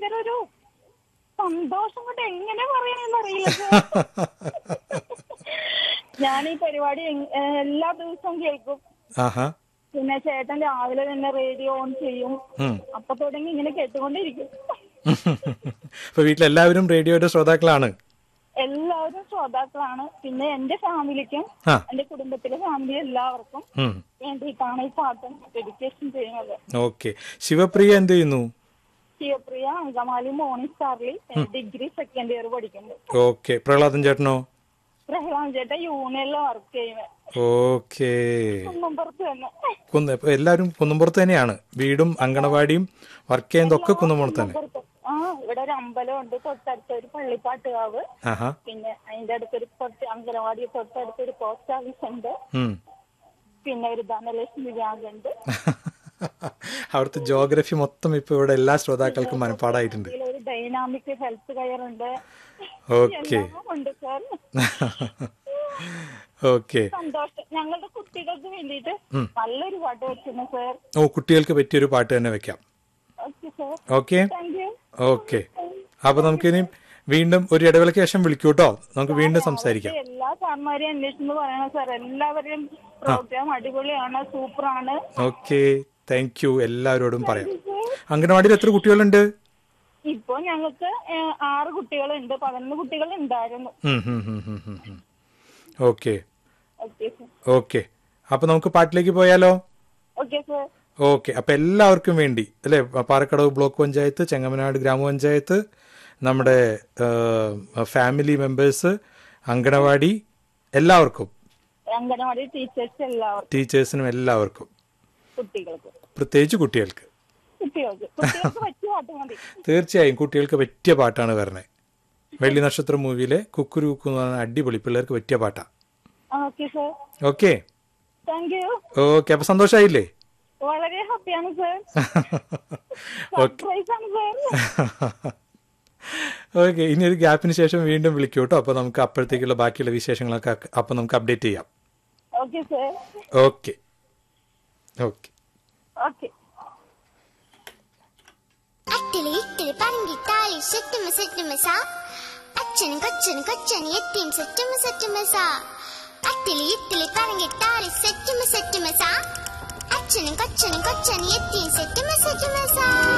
ഭയങ്കര ഒരു സന്തോഷം കൊണ്ട് എങ്ങനെ പറയാനെന്ന് അറിയില്ല സർ. ഞാൻ ഈ പരിപാടി എങ്- ഏഹ് എല്ലാ ദിവസവും കേൾക്കും ആഹാ പിന്നെ ചേട്ടൻ രാവിലെ തന്നെ റേഡിയോ ഓൺ ചെയ്യും ഉം. അപ്പൊ തുടങ്ങി ഇങ്ങനെ കേട്ടുകൊണ്ടിരിക്കും അപ്പൊ വീട്ടിലെല്ലാവരും റേഡിയോയുടെ ശ്രോതാക്കളാണ് എല്ലാവരും ശ്രോതാക്കളാണ് പിന്നെ എന്റെ ഫാമിലിക്കും ആ എന്റെ കുടുംബത്തിലെ ഫാമിലി എല്ലാവർക്കും ഉം. വേണ്ടിയിട്ടാണ് ഈ പാട്ട് ഡെഡിക്കേഷൻ ചെയ്യുന്നത് ഓക്കെ ശിവപ്രിയ എന്ത് ചെയ്യുന്നു ശിവപ്രിയ അങ്കമാലി മോർണിംഗ് സ്റ്റാറിൽ ഡിഗ്രി സെക്കൻഡ് ഇയർ പഠിക്കുന്നു ഓക്കെ പ്രഹ്ലാദൻ ചേട്ടനോ പ്രഹ്ലാദ് ചേട്ടൻ യൂണിയനിൽ വർക്ക് ചെയ്യുന്നത് ഓക്കെ കുന്നമ്പുറത്ത് തന്നെ കുന്ന് ഇപ്പൊ എല്ലാവരും കുന്നുംപുറത്ത് തന്നെയാണ് വീടും അങ്കണവാടിയും വർക്ക് ചെയ്യുന്നതൊക്കെ കുന്നുംപുറത്ത് തന്നെ കുന്നമ്പുറത്ത്. ആ ഇവിടെ ഒരു അമ്പലമുണ്ട് തൊട്ടടുത്ത് ഒരു പള്ളിപ്പാട്ടുകാവ് ആഹാ പിന്നെ അതിന്റെ അടുത്തൊരു തൊട്ട് അങ്കനവാടി തൊട്ടടുത്ത് ഒരു പോസ്റ്റ് ഓഫീസ് ഉണ്ട് ഉം. പിന്നെ ഒരു ധനലക്ഷ്മി ബാങ്ക് ഉണ്ട് അവിടുത്തെ ജോഗ്രഫി മൊത്തം ഇപ്പൊ ഇവിടെ എല്ലാ ശ്രോതാക്കൾക്കും മനപ്പാടായിട്ടുണ്ട് ഇതിൽ ഒരു ഡൈനാമിക് ഹെൽത്ത് കെയർ ഉണ്ട് ഓക്കെ എല്ലാം ഉണ്ട് സാർ ഓക്കെ സന്തോഷം ഞങ്ങളുടെ കുട്ടികൾക്ക് വേണ്ടിയിട്ട് നല്ലൊരു പാട്ട് വെച്ചിരുന്നു സാർ ഓ കുട്ടികൾക്ക് പറ്റിയൊരു പാട്ട് തന്നെ വെക്കാം okay sir okay thank you okay അപ്പൊ നമുക്കിനി വീണ്ടും ഒരു ഇടവേളയ്ക്ക് ശേഷം വിളിക്കൂ കേട്ടോ നമുക്ക് വീണ്ടും സംസാരിക്കാം എല്ലാ സാർമാരെയും അന്വേഷിച്ചെന്ന് പറയണം സാർ എല്ലാവരെയും പ്രോഗ്രാം അടിപൊളിയാണ് സൂപ്പറാണ് ഓക്കെ താങ്ക് യു എല്ലാവരോടും പറയാം അംഗനവാടിയിൽ എത്ര കുട്ടികളുണ്ട് ഇപ്പൊ ഞങ്ങൾക്ക് ഏഹ്, ആറ് കുട്ടികളുണ്ട് പതിനൊന്ന് കുട്ടികൾ ഉണ്ടായിരുന്നു ഓക്കെ ഓക്കെ സാർ ഓക്കെ അപ്പൊ നമുക്ക് പാട്ടിലേക്ക് പോയാലോ ഓക്കെ സാർ ഓക്കെ അപ്പൊ എല്ലാവർക്കും വേണ്ടി അല്ലെ പാറക്കടവ് ബ്ലോക്ക് പഞ്ചായത്ത് ചെങ്ങമനാട് ഗ്രാമപഞ്ചായത്ത് നമ്മുടെ ഫാമിലി മെമ്പേഴ്സ് അങ്കണവാടി എല്ലാവർക്കും അംഗനവാടി ടീച്ചേഴ്സ് എല്ലാവർക്കും ടീച്ചേഴ്സിനും എല്ലാവർക്കും കുട്ടികൾക്ക് പ്രത്യേകിച്ച് കുട്ടികൾക്ക് കുട്ടികൾക്ക് കുട്ടികൾക്ക് പറ്റിയ പാട്ട് മതി തീർച്ചയായും കുട്ടികൾക്ക് പറ്റിയ പാട്ടാണ് വരണേ വെള്ളി നക്ഷത്ര മൂവിയിലെ കുക്കുരു കുക്കു എന്ന് പറഞ്ഞ അടിപൊളി പിള്ളേർക്ക് പറ്റിയ പാട്ടാ okay sir okay thank you okay അപ്പൊ സന്തോഷായില്ലേ വളരെ ഹാപ്പിയാണ് സാർ ഓക്കെ സർപ്രൈസ് ആണ് സാർ ഓക്കെ ഇനി ഒരു ഗ്യാപ്പിന് ശേഷം വീണ്ടും വിളിക്കൂ കേട്ടോ അപ്പൊ നമുക്ക് അപ്പോഴത്തേക്കുള്ള ബാക്കിയുള്ള വിശേഷങ്ങളൊക്കെ അക്ക- അപ്പൊ നമുക്ക് അപ്ഡേറ്റ് ചെയ്യാം okay sir okay okay okay അട്ടിളി ഇട്ടിളി പറങ്കിത്താളി സെറ്റുമ സെറ്റുമ സാ അച്ഛനും കൊച്ചനും കൊച്ചനും എത്തിയും സെറ്റുമ സെറ്റുമ സാ അട്ടിളി ഇട്ടിളി പറങ്കിത്താളി സെറ്റുമ സെറ്റുമ സാ അച്ഛനും കൊച്ചനും കൊച്ചനും എത്തിയും സെറ്റുമ സെറ്റുമ സാ